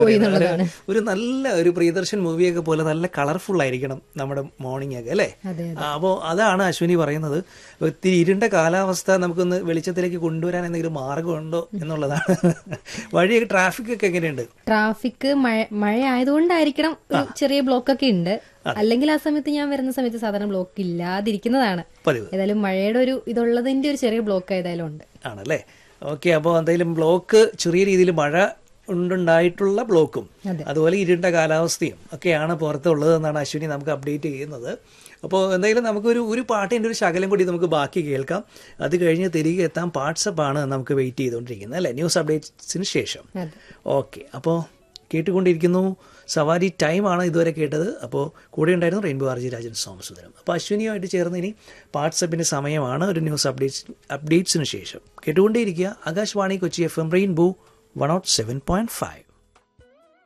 പോയി എന്നുള്ളതാണ് ഒരു നല്ല ഒരു പ്രിയദർശൻ മൂവിയൊക്കെ പോലെ നല്ല കളർഫുൾ ആയിരിക്കണം നമ്മുടെ മോർണിംഗ് ഒക്കെ അല്ലേ അതെ അപ്പോൾ അതാണ് അശ്വിനി പറയുന്നത് ഒത്തിരി ഇരുണ്ട കാലാവസ്ഥ നമുക്കൊന്ന് വെളിച്ചത്തിലേക്ക് കൊണ്ടുവരാൻ എന്തെങ്കിലും മാർഗമുണ്ടോ എന്നുള്ളതാണ് വഴിയൊക്കെ ട്രാഫിക് ഒക്കെ എങ്ങനെയുണ്ട് ട്രാഫിക് മഴ മഴ ആയതുകൊണ്ടായിരിക്കണം ഒരു ചെറിയ ബ്ലോക്ക് ഒക്കെ ഉണ്ട് അല്ലെങ്കിൽ ആ സമയത്ത് ഞാൻ വരുന്ന സമയത്ത് സാധാരണ ബ്ലോക്ക് ഇല്ലാതിരിക്കുന്നതാണ് പതിവ് ഏതായാലും മഴയുടെ ഒരു ഇതുള്ളതിന്റെ ഒരു ചെറിയ ബ്ലോക്ക് ഏതായാലും ഉണ്ട് ആണല്ലേ ഓക്കെ അപ്പോൾ എന്തായാലും ബ്ലോക്ക് ചെറിയ രീതിയിൽ മഴ ഉണ്ടുണ്ടായിട്ടുള്ള ബ്ലോക്കും അതെ. അതുപോലെ ഇരുണ്ട കാലാവസ്ഥയും ഒക്കെയാണ് പുറത്തുള്ളത് എന്നാണ് അശ്വിനി നമുക്ക് അപ്ഡേറ്റ് ചെയ്യുന്നത് അപ്പോൾ എന്തായാലും നമുക്കൊരു ഒരു പാട്ടിൻ്റെ ഒരു ശകലം കൂടി നമുക്ക് ബാക്കി കേൾക്കാം അത് കഴിഞ്ഞ് തിരികെ എത്താൻ വാട്സപ്പാണ് നമുക്ക് വെയിറ്റ് ചെയ്തുകൊണ്ടിരിക്കുന്നത് അല്ലേ ന്യൂസ് അപ്ഡേറ്റ്സിന് ശേഷം അതെ ഓക്കെ അപ്പോൾ കേട്ടുകൊണ്ടിരിക്കുന്നു സവാരി ടൈമാണ് ഇതുവരെ കേട്ടത് അപ്പോൾ കൂടെ ഉണ്ടായിരുന്നു റെയിൻബോ ആർജി രാജൻ സോമസുന്ദരം അപ്പോൾ അശ്വിനിയുമായിട്ട് ചേർന്ന് ഇനി വാട്സപ്പിൻ്റെ സമയമാണ് ഒരു ന്യൂസ് അപ്ഡേറ്റ്സ് അപ്ഡേറ്റ്സിന് ശേഷം കേട്ടുകൊണ്ടേയിരിക്കുക Akashvani Kochi F M rainbow one naught seven point five